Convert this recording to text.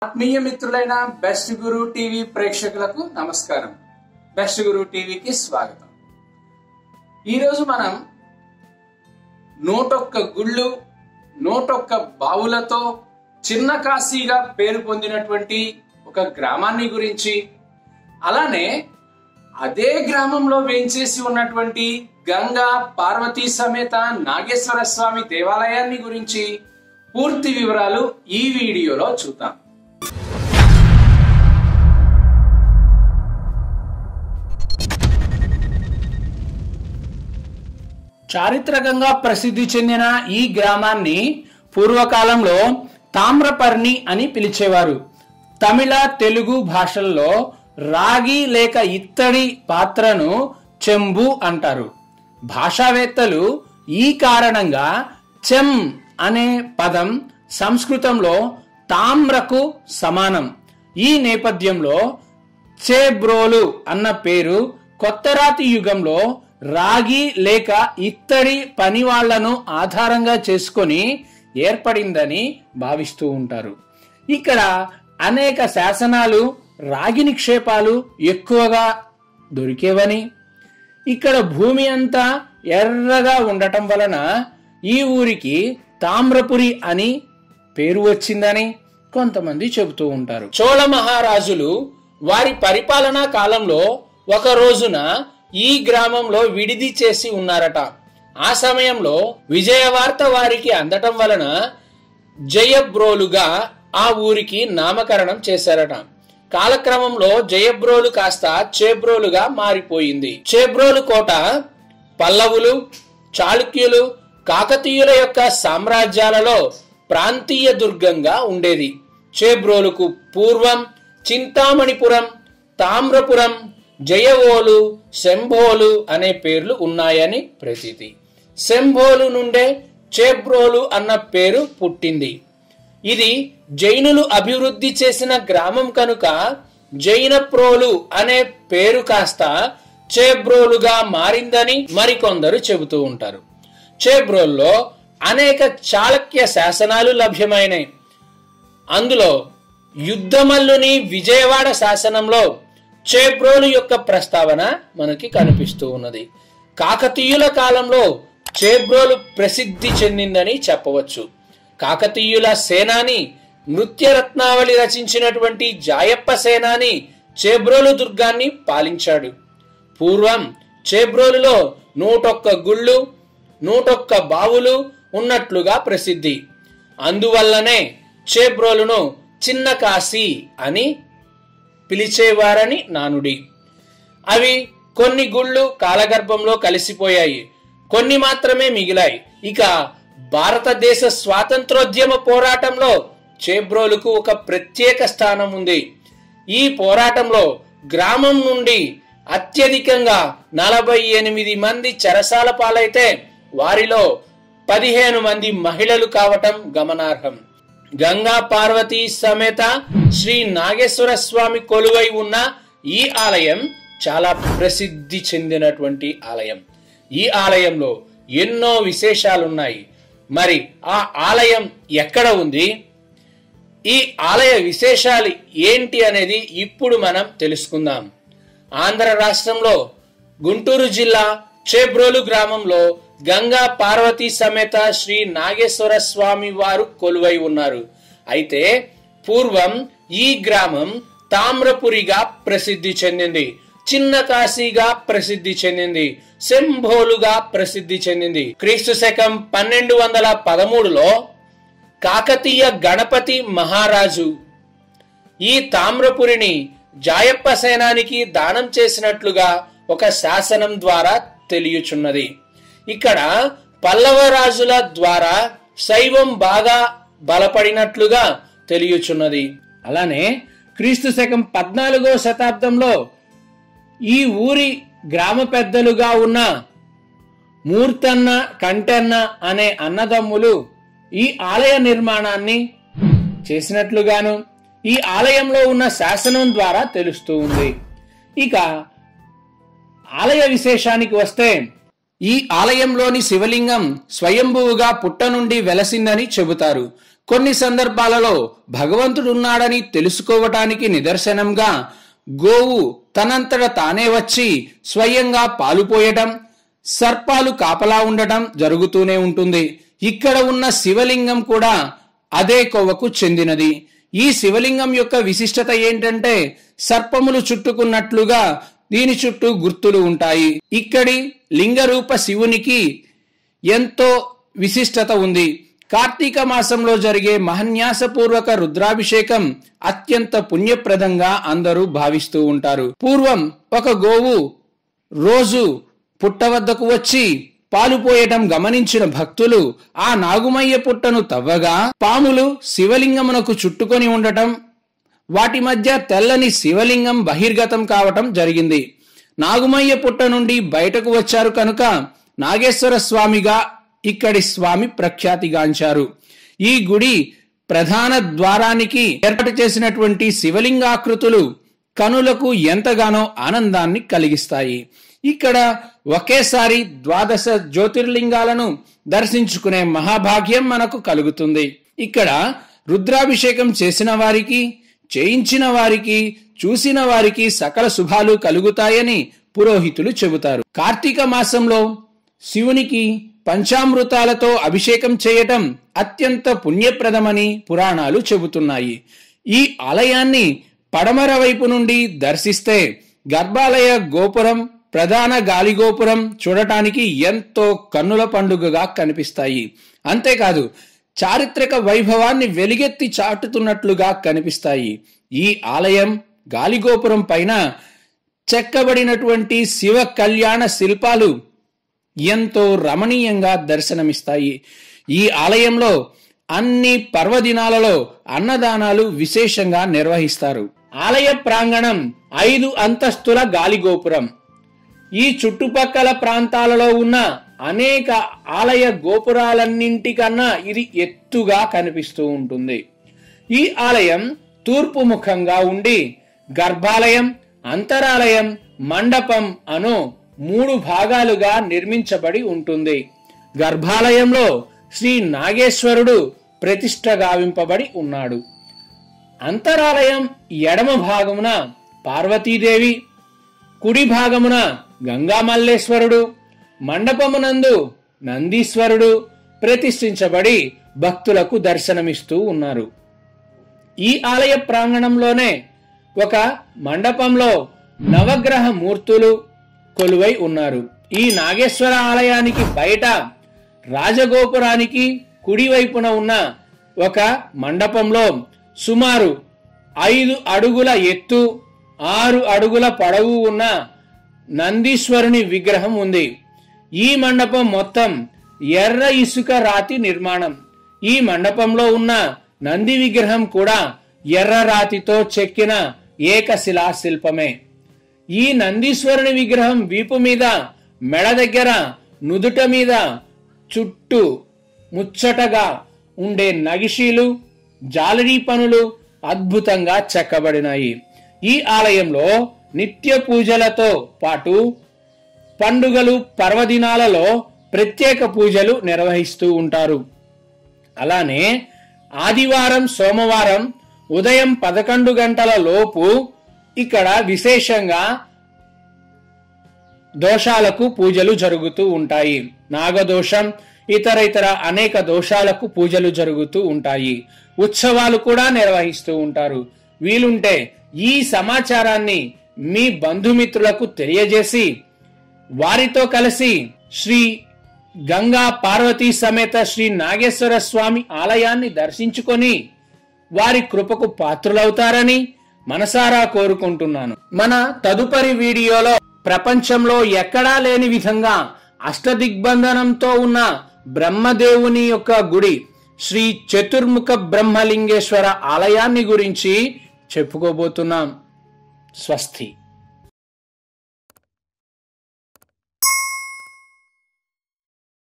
ఆత్మీయ మిత్రులైన బెస్ట్ గురు టీవీ ప్రేక్షకులకు నమస్కారం బెస్ట్ గురు టీవీకి స్వాగతం ఈరోజు మనం నూటొక్క గుళ్ళు నూటొక్క బావులతో చిన్న కాశీగా పేరు పొందినటువంటి ఒక గ్రామాన్ని గురించి అలానే అదే గ్రామంలో వేంచేసి ఉన్నటువంటి గంగా పార్వతీ సమేత నాగేశ్వర స్వామి దేవాలయాన్ని గురించి పూర్తి వివరాలు ఈ వీడియోలో చూద్దాం చారిత్రకంగా ప్రసిద్ధి చెందిన ఈ గ్రామాన్ని పూర్వకాలంలో తామ్రపర్ణి అని పిలిచేవారు తమిళ తెలుగు భాషల్లో రాగి లేక ఇత్తడి పాత్రను చెంబు అంటారు భాషావేత్తలు ఈ కారణంగా చెం అనే పదం సంస్కృతంలో తామ్రకు సమానం ఈ నేపథ్యంలో చేబ్రోలు అన్న పేరు కొత్తరాతి యుగంలో రాగి లేక ఇత్తడి పనివాళ్లను ఆధారంగా చేసుకొని ఏర్పడిందని భావిస్తూ ఉంటారు ఇక్కడ అనేక శాసనాలు రాగి నిక్షేపాలు ఎక్కువగా దొరికేవని ఇక్కడ భూమి అంతా ఎర్రగా ఉండటం వలన ఈ ఊరికి తామ్రపురి అని పేరు వచ్చిందని కొంతమంది చెబుతూ ఉంటారు చోళ మహారాజులు వారి పరిపాలనా కాలంలో ఒక రోజున ఈ గ్రామంలో విడిది చేసి ఉన్నారట ఆ సమయంలో విజయవార్త వారికి అందటం వలన జయబ్రోలుగా ఆ ఊరికి నామకరణం చేశారట కాలక్రమంలో జయబ్రోలు కాస్త చేబ్రోలుగా మారిపోయింది చేబ్రోలు కోట పల్లవులు చాళుక్యులు కాకతీయుల యొక్క సామ్రాజ్యాలలో ప్రాంతీయ దుర్గంగా ఉండేది చేబ్రోలుకు పూర్వం చింతామణిపురం తామ్రపురం జయవోలు శంభోలు అనే పేర్లు ఉన్నాయని ప్రతీతి శంభోలు నుండే చేబ్రోలు అన్న పేరు పుట్టింది ఇది జైనులు అభివృద్ధి చేసిన గ్రామం కనుక జైనప్రోలు అనే పేరు కాస్త చేబ్రోలుగా మారిందని మరికొందరు చెబుతూ ఉంటారు చేబ్రోల్లో అనేక చాళక్య శాసనాలు లభ్యమైనాయి అందులో యుద్ధమల్లుని విజయవాడ శాసనంలో చేబ్రోలు యొక్క ప్రస్తావన మనకి కనిపిస్తూ ఉన్నది కాకతీయుల కాలంలో చేబ్రోలు ప్రసిద్ధి చెందిందని చెప్పవచ్చు కాకతీయుల సేనాని నృత్యరత్నావళి రచించినటువంటి జాయప్ప సేనాని చేబ్రోలు దుర్గాన్ని పాలించాడు పూర్వం చేబ్రోలులో నూటొక్క గుళ్ళు నూటొక్క బావులు ఉన్నట్లుగా ప్రసిద్ధి అందువల్లనే చేబ్రోలును చిన్న కాశీ అని పిలిచేవారని నానుడి అవి కొన్ని గుళ్ళు కాలగర్భంలో కలిసిపోయాయి కొన్ని మాత్రమే మిగిలాయి ఇక భారతదేశ స్వాతంత్రోద్యమ పోరాటంలో చేబ్రోలుకు ఒక ప్రత్యేక స్థానం ఉంది ఈ పోరాటంలో గ్రామం నుండి అత్యధికంగా నలభై ఎనిమిది మంది చెరసాల పాలైతే వారిలో పదిహేను మంది మహిళలు కావటం గమనార్హం గంగా పార్వతీ సమేత శ్రీ నాగేశ్వర స్వామి కొలువై ఉన్న ఈ ఆలయం చాలా ప్రసిద్ధి చెందినటువంటి ఆలయం ఈ ఆలయంలో ఎన్నో విశేషాలున్నాయి మరి ఆ ఆలయం ఎక్కడ ఉంది ఈ ఆలయ విశేషాలు ఏంటి అనేది ఇప్పుడు మనం తెలుసుకుందాం ఆంధ్ర రాష్ట్రంలో గుంటూరు జిల్లా చేబ్రోలు గ్రామంలో గంగా పార్వతీ సమేత శ్రీ నాగేశ్వర స్వామి వారు కొలువై ఉన్నారు అయితే పూర్వం ఈ గ్రామం తామ్రపురిగా ప్రసిద్ధి చెందింది చిన్న కాశీగా ప్రసిద్ధి చెందింది శంభోలుగా ప్రసిద్ధి చెందింది క్రీస్తు శకం పన్నెండు వందల పదమూడులో కాకతీయ గణపతి మహారాజు ఈ తామ్రపురిని జాయప్ప సేనానికి దానం చేసినట్లుగా ఒక శాసనం ద్వారా తెలియచున్నది ఇక్కడ పల్లవ రాజుల ద్వారా శైవం బాగా బలపడినట్లుగా తెలియచున్నది అలానే క్రీస్తు శకం పద్నాలుగో శతాబ్దంలో ఈ ఊరి గ్రామ పెద్దలుగా ఉన్న మూర్తన్న కంటన్న అనే అన్నదమ్ములు ఈ ఆలయ నిర్మాణాన్ని చేసినట్లుగాను ఈ ఆలయంలో ఉన్న శాసనం ద్వారా తెలుస్తూ ఉంది ఇక ఆలయ విశేషానికి వస్తే ఈ ఆలయంలోని శివలింగం స్వయంభువుగా పుట్ట నుండి వెలసిందని చెబుతారు కొన్ని సందర్భాలలో భగవంతుడున్నాడని తెలుసుకోవటానికి నిదర్శనంగా గోవు తనంతట తానే వచ్చి స్వయంగా పాలు పోయటం సర్పాలు కాపలా ఉండటం జరుగుతూనే ఉంటుంది ఇక్కడ ఉన్న శివలింగం కూడా అదే కొవ్వకు చెందినది ఈ శివలింగం యొక్క విశిష్టత ఏంటంటే సర్పములు చుట్టుకున్నట్లుగా దీని చుట్టూ గుర్తులు ఉంటాయి ఇక్కడి లింగరూప శివునికి ఎంతో విశిష్టత ఉంది కార్తీక మాసంలో జరిగే మహన్యాసపూర్వక రుద్రాభిషేకం అత్యంత పుణ్యప్రదంగా అందరూ భావిస్తూ ఉంటారు పూర్వం ఒక గోవు రోజు పుట్ట వద్దకు వచ్చి పాలు పోయటం గమనించిన భక్తులు ఆ నాగుమయ్య పుట్టను తవ్వగా పాములు శివలింగమునకు చుట్టుకొని ఉండటం వాటి మధ్య తెల్లని శివలింగం బహిర్గతం కావటం జరిగింది నాగుమయ్య పుట్ట నుండి బయటకు వచ్చారు కనుక నాగేశ్వర స్వామిగా ఇక్కడి స్వామి ప్రఖ్యాతిగాంచారు ఈ గుడి ప్రధాన ద్వారానికి ఏర్పాటు చేసినటువంటి శివలింగాకృతులు కనులకు ఎంతగానో ఆనందాన్ని కలిగిస్తాయి ఇక్కడ ఒకేసారి ద్వాదశ జ్యోతిర్లింగాలను దర్శించుకునే మహాభాగ్యం మనకు కలుగుతుంది ఇక్కడ రుద్రాభిషేకం చేసిన వారికి చేయించిన వారికి చూసిన వారికి సకల శుభాలు కలుగుతాయని పురోహితులు చెబుతారు కార్తీక మాసంలో శివునికి పంచామృతాలతో అభిషేకం చేయటం అత్యంత పుణ్యప్రదమని పురాణాలు చెబుతున్నాయి ఈ ఆలయాన్ని పడమర వైపు నుండి దర్శిస్తే గర్భాలయ గోపురం ప్రధాన గాలిగోపురం చూడటానికి ఎంతో కన్నుల పండుగగా కనిపిస్తాయి అంతేకాదు చారిత్రక వైభవాన్ని వెలిగెత్తి చాటుతున్నట్లుగా కనిపిస్తాయి ఈ ఆలయం గాలిగోపురం పైన చెక్కబడినటువంటి శివ కళ్యాణ శిల్పాలు ఎంతో రమణీయంగా దర్శనమిస్తాయి ఈ ఆలయంలో అన్ని పర్వదినాలలో అన్నదానాలు విశేషంగా నిర్వహిస్తారు ఆలయ ప్రాంగణం ఐదు అంతస్తుల గాలిగోపురం ఈ చుట్టుపక్కల ప్రాంతాలలో ఉన్న అనేక ఆలయ గోపురాలన్నింటికన్నా ఇది ఎత్తుగా కనిపిస్తూ ఉంటుంది ఈ ఆలయం తూర్పు ముఖంగా ఉండి గర్భాలయం అంతరాలయం మండపం అను మూడు భాగాలుగా నిర్మించబడి ఉంటుంది గర్భాలయంలో శ్రీ నాగేశ్వరుడు ప్రతిష్ట గావింపబడి ఉన్నాడు అంతరాలయం ఎడమ భాగమున పార్వతీదేవి కుడి భాగమున గంగామల్లేశ్వరుడు మండపమునందు నందీశ్వరుడు ప్రతిష్ఠించబడి భక్తులకు దర్శనమిస్తూ ఉన్నారు ఈ ఆలయ ప్రాంగణంలోనే ఒక మండపంలో నవగ్రహ మూర్తులు కొలువై ఉన్నారు ఈ నాగేశ్వర ఆలయానికి బయట రాజగోపురానికి కుడివైపున ఉన్న ఒక మండపంలో సుమారు ఐదు అడుగుల ఎత్తు ఆరు అడుగుల పొడవు ఉన్న నందీశ్వరుని విగ్రహం ఉంది ఈ మండపం మొత్తం ఎర్ర ఇసుక రాతి నిర్మాణం ఈ మండపంలో ఉన్న నంది విగ్రహం కూడా ఎర్ర రాతితో చెక్కిన ఏకశిలా శిల్పమే ఈ నందీశ్వరుని విగ్రహం వీపు మీద మెడ దగ్గర నుదుట మీద చుట్టూ ముచ్చటగా ఉండే నగిషీలు జాలరీ పనులు అద్భుతంగా చెక్కబడినాయి ఈ ఆలయంలో నిత్య పూజలతో పాటు పండుగలు పర్వదినాలలో ప్రత్యేక పూజలు నిర్వహిస్తూ ఉంటారు అలానే ఆదివారం సోమవారం ఉదయం పదకొండు గంటల లోపు ఇక్కడ విశేషంగా దోషాలకు పూజలు జరుగుతూ ఉంటాయి నాగదోషం ఇతర ఇతర అనేక దోషాలకు పూజలు జరుగుతూ ఉంటాయి ఉత్సవాలు కూడా నిర్వహిస్తూ ఉంటారు వీలుంటే ఈ సమాచారాన్ని మీ బంధుమిత్రులకు తెలియజేసి వారితో కలిసి శ్రీ గంగా పార్వతీ సమేత శ్రీ నాగేశ్వర స్వామి ఆలయాన్ని దర్శించుకొని వారి కృపకు పాత్రులవుతారని మనసారా కోరుకుంటున్నాను మన తదుపరి వీడియోలో ప్రపంచంలో ఎక్కడా లేని విధంగా అష్టదిగ్బంధనంతో ఉన్న బ్రహ్మదేవుని యొక్క గుడి శ్రీ చతుర్ముఖ బ్రహ్మలింగేశ్వర ఆలయాన్ని గురించి చెప్పుకోబోతున్నాం స్వస్తి